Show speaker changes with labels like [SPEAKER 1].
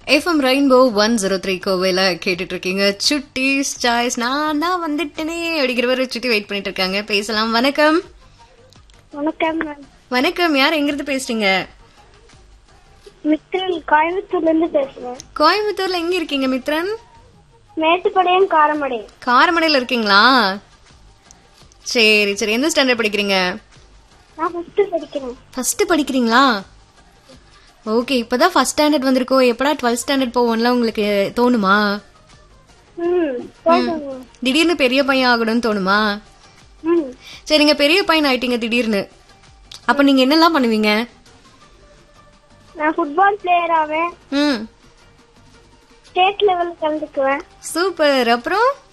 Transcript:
[SPEAKER 1] FM rainbow one zero three கோவையில் கேட்டுட்டு இருக்கீங்க சுட்டி சாய்ஸ் நான் தான் வந்துட்டேனே அப்படிங்கிறவரை சுட்டி வெயிட் பண்ணிட்டு இருக்காங்க பேசலாம் வணக்கம்
[SPEAKER 2] வணக்கம் மேம்
[SPEAKER 1] வணக்கம் யார் எங்கிருந்து பேசுறீங்க
[SPEAKER 2] மித்ரன் கோயம்புத்தூர்ல இருந்து பேசுறேன்
[SPEAKER 1] கோயம்புத்தூர்ல எங்க இருக்கீங்க மித்ரன்
[SPEAKER 2] மேட்டுப்பாளையம் காரமடையம்
[SPEAKER 1] காரமடையில இருக்கீங்களா சரி சரி எந்த ஸ்டாண்டர்ட் படிக்கிறீங்க
[SPEAKER 2] நான் ஃபிஃப்த் படிக்கிறேன்
[SPEAKER 1] ஃபர்ஸ்ட் படிக்கிறீங்களா ஓகே இப்பதான் ஃபர்ஸ்ட் ஸ்டாண்டர்ட் வந்திருக்கோம் எப்படா டுவெல்த் ஸ்டாண்டர்ட் போவோம்ல உங்களுக்கு தோணுமா
[SPEAKER 2] ம் போதும்
[SPEAKER 1] திடீர்னு பெரிய பையன் ஆகணும்னு தோணுமா
[SPEAKER 2] ம்
[SPEAKER 1] சரி நீங்க பெரிய பையன் ஆயிட்டீங்க திடீர்னு அப்ப நீங்க என்னெல்லாம் பண்ணுவீங்க
[SPEAKER 2] நான் ஃபுட்பால் பிளேயர் ஆவேன்
[SPEAKER 1] ம்
[SPEAKER 2] ஸ்டேட் லெவல் கலந்துக்குவேன்
[SPEAKER 1] சூப்பர் அப்புறம்